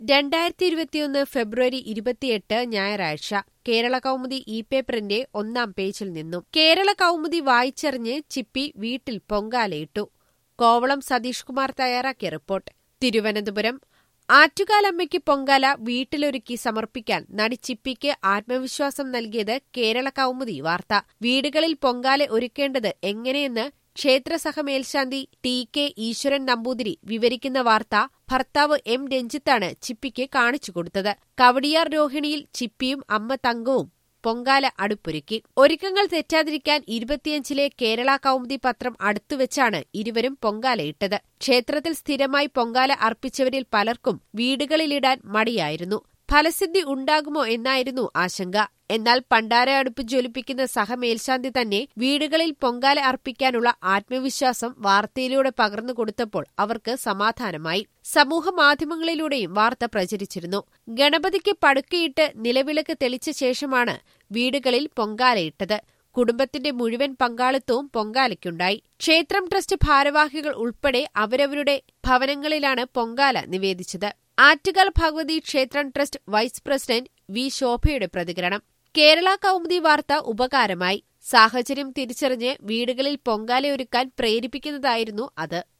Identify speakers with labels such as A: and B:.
A: രണ്ടായിരത്തി ഇരുപത്തിയൊന്ന് ഫെബ്രുവരി ഇരുപത്തിയെട്ട് ഞായറാഴ്ച കേരള കൗമുദി ഇ പേപ്പറിന്റെ ഒന്നാം പേജിൽ നിന്നും കേരള കൗമുദി വായിച്ചറിഞ്ഞ് ചിപ്പി വീട്ടിൽ പൊങ്കാലയിട്ടു കോവളം സതീഷ് കുമാർ തയ്യാറാക്കിയ റിപ്പോർട്ട് തിരുവനന്തപുരം ആറ്റുകാലമ്മയ്ക്ക് പൊങ്കാല വീട്ടിലൊരുക്കി സമർപ്പിക്കാൻ നടി ചിപ്പിക്ക് ആത്മവിശ്വാസം നൽകിയത് കേരള കൗമുദി വാർത്ത വീടുകളിൽ പൊങ്കാല ഒരുക്കേണ്ടത് എങ്ങനെയെന്ന് ക്ഷേത്രസഹ മേൽശാന്തി ടി കെ ഈശ്വരൻ നമ്പൂതിരി വിവരിക്കുന്ന വാർത്ത ഭർത്താവ് എം രഞ്ജിത്താണ് ചിപ്പിക്ക് കാണിച്ചു കൊടുത്തത് കവടിയാർ രോഹിണിയിൽ ചിപ്പിയും അമ്മ തങ്കവും പൊങ്കാല അടുപ്പൊരുക്കി ഒരുക്കങ്ങൾ തെറ്റാതിരിക്കാൻ ഇരുപത്തിയഞ്ചിലെ കേരള കൗമുദി പത്രം അടുത്തുവെച്ചാണ് ഇരുവരും പൊങ്കാലയിട്ടത് ക്ഷേത്രത്തിൽ സ്ഥിരമായി പൊങ്കാല അർപ്പിച്ചവരിൽ പലർക്കും വീടുകളിലിടാൻ മടിയായിരുന്നു ഫലസിദ്ധി ഉണ്ടാകുമോ എന്നായിരുന്നു ആശങ്ക എന്നാൽ പണ്ടാര അടുപ്പ് ജ്വലിപ്പിക്കുന്ന സഹമേൽശാന്തി തന്നെ വീടുകളിൽ പൊങ്കാല അർപ്പിക്കാനുള്ള ആത്മവിശ്വാസം വാർത്തയിലൂടെ പകർന്നു കൊടുത്തപ്പോൾ അവർക്ക് സമാധാനമായി സമൂഹ മാധ്യമങ്ങളിലൂടെയും വാർത്ത പ്രചരിച്ചിരുന്നു ഗണപതിക്ക് പടുക്കയിട്ട് നിലവിളക്ക് തെളിച്ച ശേഷമാണ് വീടുകളിൽ പൊങ്കാലയിട്ടത് കുടുംബത്തിന്റെ മുഴുവൻ പങ്കാളിത്തവും പൊങ്കാലയ്ക്കുണ്ടായി ക്ഷേത്രം ട്രസ്റ്റ് ഭാരവാഹികൾ ഉൾപ്പെടെ അവരവരുടെ ഭവനങ്ങളിലാണ് പൊങ്കാല നിവേദിച്ചത് ആറ്റുകാൽ ഭഗവതി ക്ഷേത്രം ട്രസ്റ്റ് വൈസ് പ്രസിഡന്റ് വി ശോഭയുടെ പ്രതികരണം കേരള കൗമുദി വാർത്ത ഉപകാരമായി സാഹചര്യം തിരിച്ചറിഞ്ഞ് വീടുകളിൽ പൊങ്കാലയൊരുക്കാൻ പ്രേരിപ്പിക്കുന്നതായിരുന്നു അത്